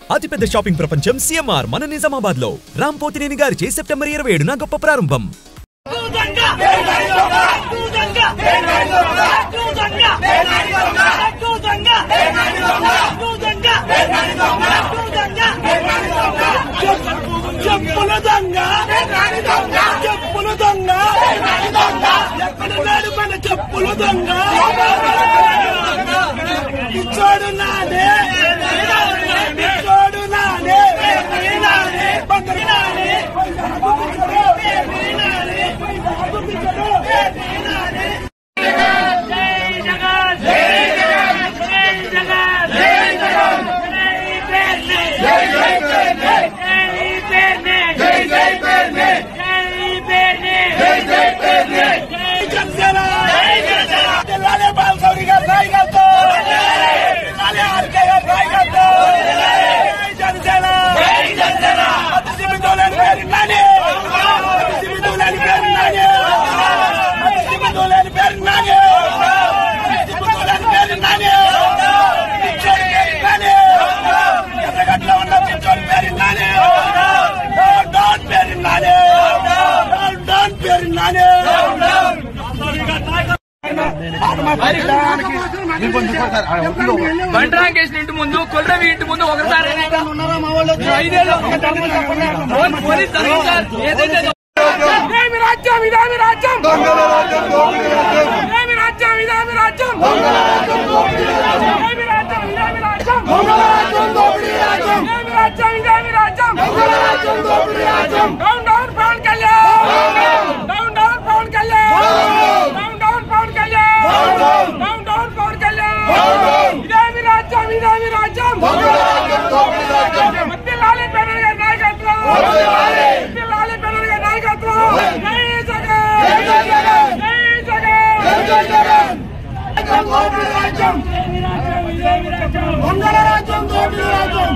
అతిపెద్ద షాపింగ్ ప్రపంచం సిఎంఆర్ మన నిజామాబాద్ లో రామ్ పోతినేని గారిచే సెప్టెంబర్ ఇరవై ఏడున గొప్ప ప్రారంభం చెప్పుల దొంగ చెప్పుల దొంగ ఎక్కడున్నాడు మన చెప్పుల దొంగ పిచ్చోడు నాడే పిచ్చోడు నాడే బంగారు నాడే జనసేన జిల్లాలే బాలసౌరి గారి నాయకత్వం జిల్లాలే ఆర్కే గారి నాయకత్వం జనసేన అతి సిమితోలేని పేరు నాని అతి సిమితోలేని పేరు నాని అతి సిమితోలేని పేరు నాని అతి సిమితోలేని పేరు నాని పిచ్చోడి పేరు నాని ఎర్రగడ్డలో ఉన్న పిచ్చోడి పేరు నాని డౌన్ పేరు నాని డౌన్ పేరు నాని బండ్రాంకేసిన ఇంటి ముందు కొల్రవి ఇంటి ముందు ఒకసారి ఐదేళ్ళు ఫోన్ పోలీస్ జరిగింది సార్ ఏదైతే ఇదేమి రాజ్యం ఇదేమి రాజ్యం ఇదేమి రాజ్యం ఇదేమి రాజ్యం ఇదేమి రాజ్యం ఇదేమి రాజ్యం ఇదేమి రాజ్యం ఇదేమి రాజ్యం down down Pawan Kalyan down down Pawan Kalyan down down Pawan Kalyan down down Pawan Kalyan ఇదేమి రాజ్యం ఇదేమి రాజ్యం మధ్యలాలి బెనర్ గారి నాయకత్వం మధ్యలాలి బెనర్ గారి నాయకత్వం జై జగన్ జై జగన్ జై జగన్ మంగళ రాజ్యం గోపి రాజ్యం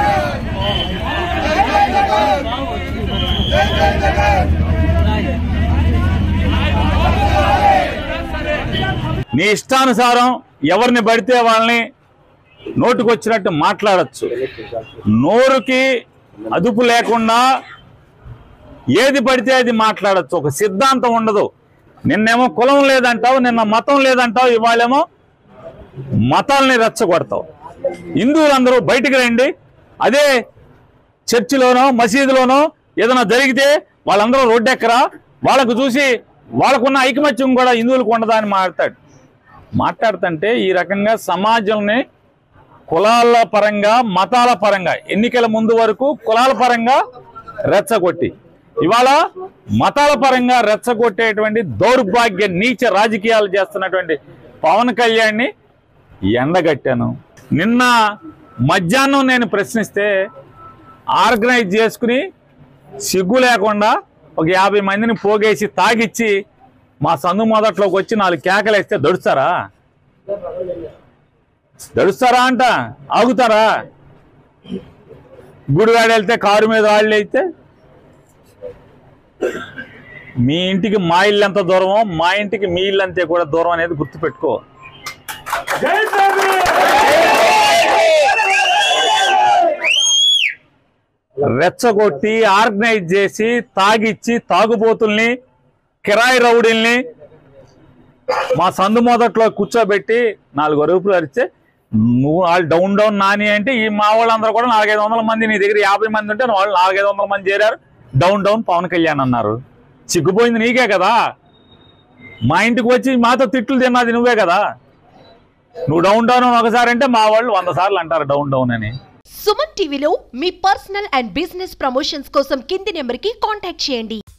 నీ ఇష్టానుసారం ఎవరిని పడితే వాళ్ళని నోటుకొచ్చినట్టు మాట్లాడచ్చు నోరుకి అదుపు లేకుండా ఏది పడితే అది మాట్లాడచ్చు ఒక సిద్ధాంతం ఉండదు నిన్నేమో కులం లేదంటావు నిన్న మతం లేదంటావు ఇవాళేమో మతాల్ని రెచ్చగొడతావు హిందువులందరూ బయటికి రండి అదే చర్చిలోనో మసీదులోనో ఏదైనా జరిగితే వాళ్ళందరూ రోడ్డెక్కరా వాళ్ళకు చూసి వాళ్ళకున్న ఐకమత్యం కూడా హిందువులకు ఉండదా అని మాట్లాడతాడు మాట్లాడుతుంటే ఈ రకంగా సమాజంని కులాల పరంగా మతాల పరంగా ఎన్నికల ముందు వరకు కులాల పరంగా రెచ్చగొట్టి ఇవాళ మతాల పరంగా రెచ్చగొట్టేటువంటి దౌర్భాగ్య నీచ రాజకీయాలు చేస్తున్నటువంటి పవన్ కళ్యాణ్ని ఎండగట్టాను నిన్న మధ్యాహ్నం నేను ప్రశ్నిస్తే ఆర్గనైజ్ చేసుకుని సిగ్గు లేకుండా ఒక యాభై మందిని పోగేసి తాగిచ్చి మా సందు మొదట్లోకి వచ్చి నాలుగు కేకలేస్తే దడుస్తారా దడుస్తారా అంట ఆగుతారా గుడివాడ వెళ్తే కారు మీద వాళ్ళు అయితే మీ ఇంటికి మా ఇల్లు ఎంత దూరమో మా ఇంటికి మీ ఇల్లు అంతే కూడా దూరం అనేది గుర్తుపెట్టుకో రెచ్చగొట్టి ఆర్గనైజ్ చేసి తాగిచ్చి తాగుబోతుల్ని కిరాయి రౌడీల్ని మా సందు మొదట్లో కూర్చోబెట్టి నాలుగు అరుపులు అరిస్తే నువ్వు వాళ్ళు డౌన్ డౌన్ నాని అంటే ఈ మా వాళ్ళందరూ కూడా నాలుగైదు వందల మంది నీ దగ్గర యాభై మంది ఉంటే వాళ్ళు నాలుగైదు వందల మంది చేరారు డౌన్ డౌన్ పవన్ కళ్యాణ్ అన్నారు చిక్కుపోయింది నీకే కదా మా ఇంటికి వచ్చి మాతో తిట్లు తిన్నది నువ్వే కదా నువ్వు డౌన్ డౌన్ అని ఒకసారి అంటే మా వాళ్ళు వంద సార్లు అంటారు డౌన్ డౌన్ అని సుమన్ టీవీలో మీ పర్సనల్ అండ్ బిజినెస్ ప్రమోషన్స్ కోసం కింది నెంబర్కి కాంటాక్ట్ చేయండి